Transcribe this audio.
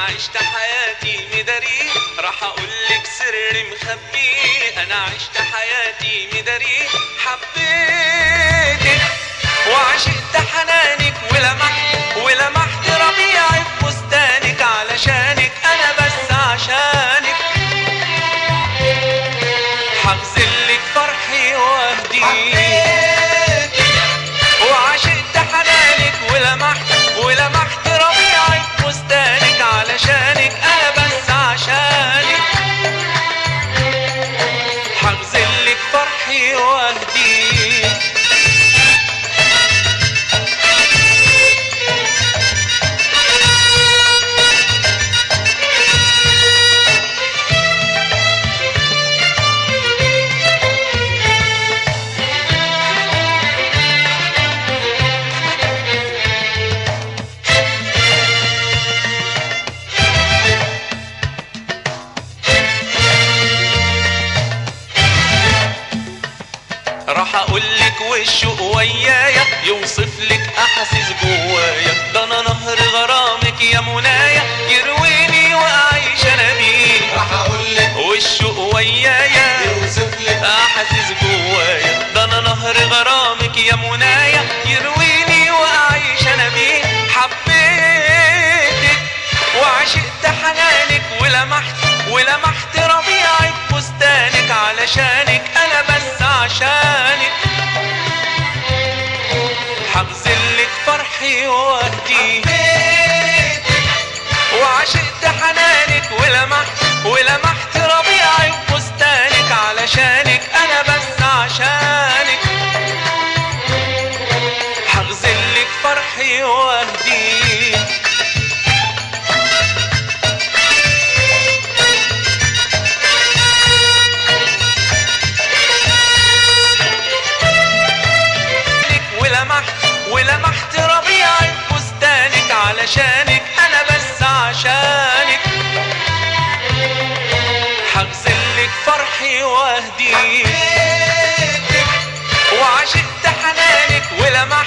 عشت حياتي مداري راح اقولك سر مخبي انا عشت حياتي مداري حبيتك وعشقت حنانك ولمحت ولمحت ربيعي في فستانك علشانك انا بس عشانك حغزلك فرحي واهديك وعشقت حنانك ولمحت ولمحت ربيعي في فستانك علشانك انا بس عشانك حغزلك فرحي واهديك راح اقولك والشوق ويايا يوصف لك احاسيس جوايا ده انا نهر غرامك يا منايا يرويني واعيش انا بيه راح اقول لك والشوق ويايا يوصف لك احاسيس جوايا ده انا نهر غرامك يا منايا يرويني واعيش انا بيه حبيتك وعشقت حنانك ولمحت ولمحت ربيعي في فستانك علشانك انا بس عشانك حغزلك فرحي واهديك وعشقت حنانك ولمحت ولمحت ربيعي في فستانك علشانك انا بس عشانك حغزلك فرحي واهديك لك ولمحت ولمحت ربيعي في فستانك علشانك انا بس عشانك حغزلك فرحي واهديك وعشقت حنانك ولمحت